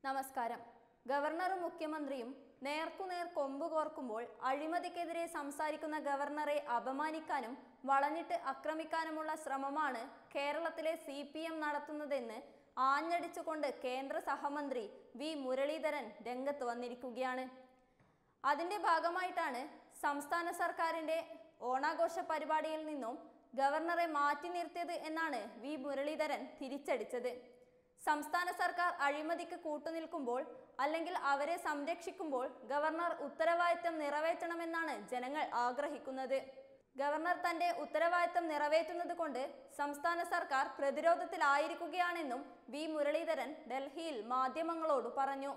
നമസ്കാരം ഗവർണറും മുഖ്യമന്ത്രിയും നേർക്കുനേർ കൊമ്പ് കോർക്കുമ്പോൾ അഴിമതിക്കെതിരെ സംസാരിക്കുന്ന ഗവർണറെ അപമാനിക്കാനും വളഞ്ഞിട്ട് ആക്രമിക്കാനുമുള്ള ശ്രമമാണ് കേരളത്തിലെ സി പി എം നടത്തുന്നതെന്ന് ആഞ്ഞടിച്ചുകൊണ്ട് കേന്ദ്ര സഹമന്ത്രി വി മുരളീധരൻ രംഗത്ത് വന്നിരിക്കുകയാണ് അതിന്റെ ഭാഗമായിട്ടാണ് സംസ്ഥാന സർക്കാരിന്റെ ഓണാഘോഷ പരിപാടിയിൽ നിന്നും ഗവർണറെ മാറ്റി നിർത്തിയത് എന്നാണ് വി മുരളീധരൻ തിരിച്ചടിച്ചത് സംസ്ഥാന സർക്കാർ അഴിമതിക്ക് കൂട്ടുനിൽക്കുമ്പോൾ അല്ലെങ്കിൽ അവരെ സംരക്ഷിക്കുമ്പോൾ ഗവർണർ ഉത്തരവാദിത്തം നിറവേറ്റണമെന്നാണ് ജനങ്ങൾ ആഗ്രഹിക്കുന്നത് ഗവർണർ തന്റെ ഉത്തരവാദിത്തം നിറവേറ്റുന്നത് കൊണ്ട് സംസ്ഥാന സർക്കാർ പ്രതിരോധത്തിലായിരിക്കുകയാണെന്നും വി മുരളീധരൻ ഡൽഹിയിൽ മാധ്യമങ്ങളോട് പറഞ്ഞു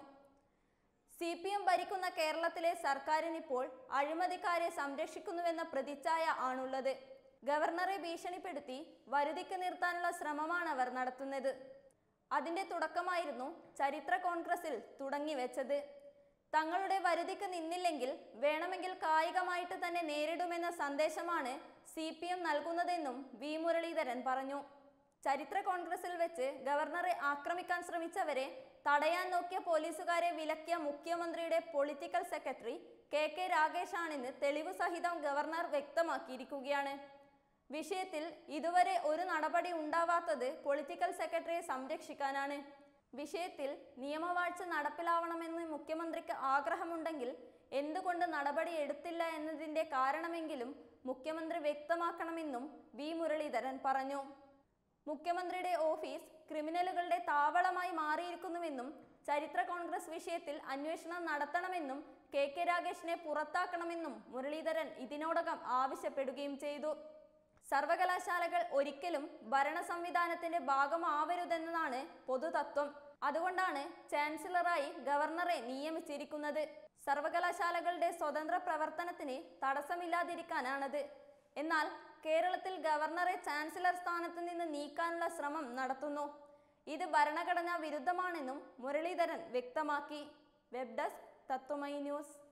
സി പി എം ഭരിക്കുന്ന കേരളത്തിലെ സർക്കാരിനിപ്പോൾ അഴിമതിക്കാരെ സംരക്ഷിക്കുന്നുവെന്ന പ്രതിച്ഛായ ആണുള്ളത് ഗവർണറെ ഭീഷണിപ്പെടുത്തി വരുതിക്ക് നിർത്താനുള്ള ശ്രമമാണ് അവർ നടത്തുന്നത് അതിന്റെ തുടക്കമായിരുന്നു ചരിത്ര കോൺഗ്രസിൽ തുടങ്ങിവെച്ചത് തങ്ങളുടെ വരുതിക്ക് നിന്നില്ലെങ്കിൽ വേണമെങ്കിൽ കായികമായിട്ട് തന്നെ നേരിടുമെന്ന സന്ദേശമാണ് സി പി എം നൽകുന്നതെന്നും വി മുരളീധരൻ പറഞ്ഞു ചരിത്ര കോൺഗ്രസിൽ വെച്ച് ഗവർണറെ ആക്രമിക്കാൻ ശ്രമിച്ചവരെ തടയാൻ നോക്കിയ പോലീസുകാരെ വിലക്കിയ മുഖ്യമന്ത്രിയുടെ പൊളിറ്റിക്കൽ സെക്രട്ടറി കെ കെ രാഗേഷാണെന്ന് തെളിവ് സഹിതം ഗവർണർ വ്യക്തമാക്കിയിരിക്കുകയാണ് വിഷയത്തിൽ ഇതുവരെ ഒരു നടപടി ഉണ്ടാവാത്തത് പൊളിറ്റിക്കൽ സെക്രട്ടറിയെ സംരക്ഷിക്കാനാണ് വിഷയത്തിൽ നിയമവാഴ്ച നടപ്പിലാവണമെന്ന് മുഖ്യമന്ത്രിക്ക് ആഗ്രഹമുണ്ടെങ്കിൽ എന്തുകൊണ്ട് നടപടി എടുത്തില്ല എന്നതിന്റെ കാരണമെങ്കിലും മുഖ്യമന്ത്രി വ്യക്തമാക്കണമെന്നും വി മുരളീധരൻ പറഞ്ഞു മുഖ്യമന്ത്രിയുടെ ഓഫീസ് ക്രിമിനലുകളുടെ താവളമായി മാറിയിരിക്കുന്നുവെന്നും ചരിത്ര കോൺഗ്രസ് വിഷയത്തിൽ അന്വേഷണം നടത്തണമെന്നും കെ കെ രാഗേഷിനെ പുറത്താക്കണമെന്നും മുരളീധരൻ ഇതിനോടകം ആവശ്യപ്പെടുകയും ചെയ്തു സർവകലാശാലകൾ ഒരിക്കലും ഭരണ സംവിധാനത്തിന്റെ ഭാഗമാവരുതെന്നതാണ് പൊതുതത്വം അതുകൊണ്ടാണ് ചാൻസലറായി ഗവർണറെ നിയമിച്ചിരിക്കുന്നത് സർവകലാശാലകളുടെ സ്വതന്ത്ര പ്രവർത്തനത്തിന് തടസ്സമില്ലാതിരിക്കാനാണത് എന്നാൽ കേരളത്തിൽ ഗവർണറെ ചാൻസലർ സ്ഥാനത്ത് നിന്ന് നീക്കാനുള്ള ശ്രമം നടത്തുന്നു ഇത് ഭരണഘടനാ വിരുദ്ധമാണെന്നും മുരളീധരൻ വ്യക്തമാക്കി വെബ് ഡെസ്ക് തത്വമൈ ന്യൂസ്